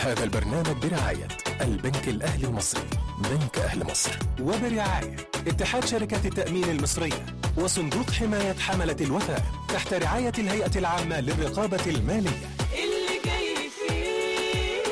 هذا البرنامج برعاية البنك الأهلي المصري بنك أهل مصر وبرعاية اتحاد شركات التأمين المصرية وصندوق حماية حملة الوفاء تحت رعاية الهيئة العامة للرقابة المالية اللي جاي فيه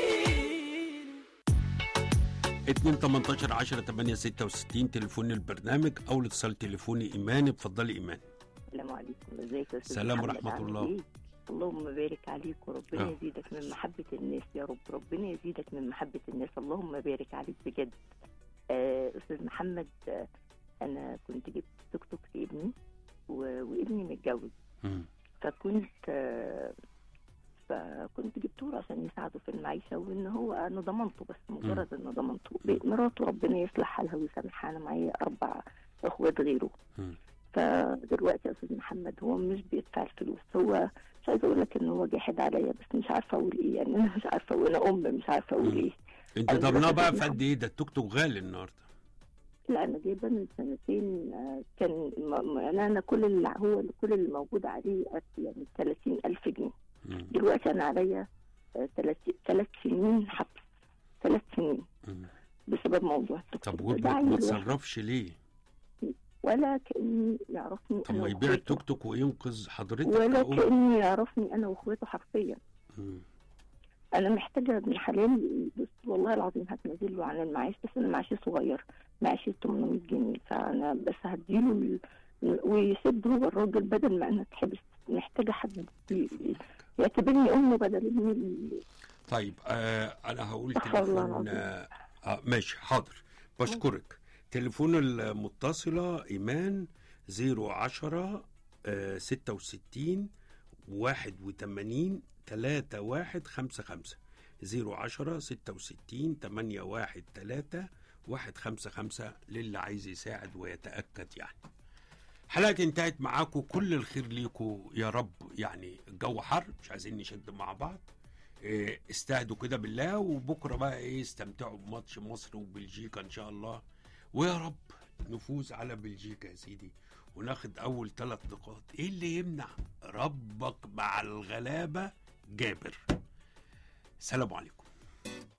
2 18 10 8 66 تليفون البرنامج او الاتصال تليفوني ايمان اتفضلي ايمان السلام عليكم ازيك يا استاذ سلام محمد؟ ورحمة عامل الله. إيه؟ اللهم بارك عليك وربنا آه. يزيدك من محبة الناس يا رب ربنا يزيدك من محبة الناس اللهم بارك عليك بجد آه أستاذ محمد آه أنا كنت جبت توك توك لابني و- وابني متجوز مم. فكنت آه فكنت جبته له عشان يساعده في المعيشة وإن هو أنا ضمنته بس مجرد إن ضمنته مراته ربنا يصلح حالها ويسامحها أنا معايا أربع إخوات غيره مم. فدلوقتي يا استاذ محمد هو مش بيدفع الفلوس هو مش عايزه اقول لك ان هو جاحد عليا بس مش عارفه اقول ايه يعني انا مش عارفه وانا ام مش عارفه اقول مم. ايه انت أيوة، ضمناه بس بقى في نعم. قد ايه ده التوك توك غالي النهارده لا انا جايبه من سنتين آه، كان م- م- يعني انا كل اللي هو اللي كل اللي موجود عليه أكل يعني 30000 جنيه مم. دلوقتي انا عليا ثلاث سنين حبس ثلاث سنين مم. بسبب موضوع التوك طب توك. وابنك ده ما عيل واحد، تصرفش ليه ولا كاني يعرفني طب أنا ما يبيع وأخواته. التوك توك وينقذ حضرتك ولا كأم. كاني يعرفني انا واخواته حرفيا مم. انا محتاجه ابن حلال بس والله العظيم هتنزل له عن المعاش بس انا معاشي صغير معاشي 800 جنيه فانا بس هديله ال... ويسد هو الراجل بدل ما انا اتحبس محتاجه حد ي- يعتبرني امه بدل ابني ال- طيب آه انا هقول أستغفر الله تليفون العظيم. آه آه ماشي حاضر بشكرك تليفون المتصلة إيمان 010 آه 66 81 3155 010 66 813 155 للي عايز يساعد ويتأكد يعني حلقة انتهت معاكم كل الخير ليكم يا رب يعني الجو حر مش عايزين نشد مع بعض إيه، استهدوا كده بالله وبكره بقى ايه استمتعوا بماتش مصر وبلجيكا ان شاء الله ويا رب نفوز على بلجيكا يا سيدي وناخد اول ثلاث نقاط ايه اللي يمنع ربك مع الغلابه جابر سلام عليكم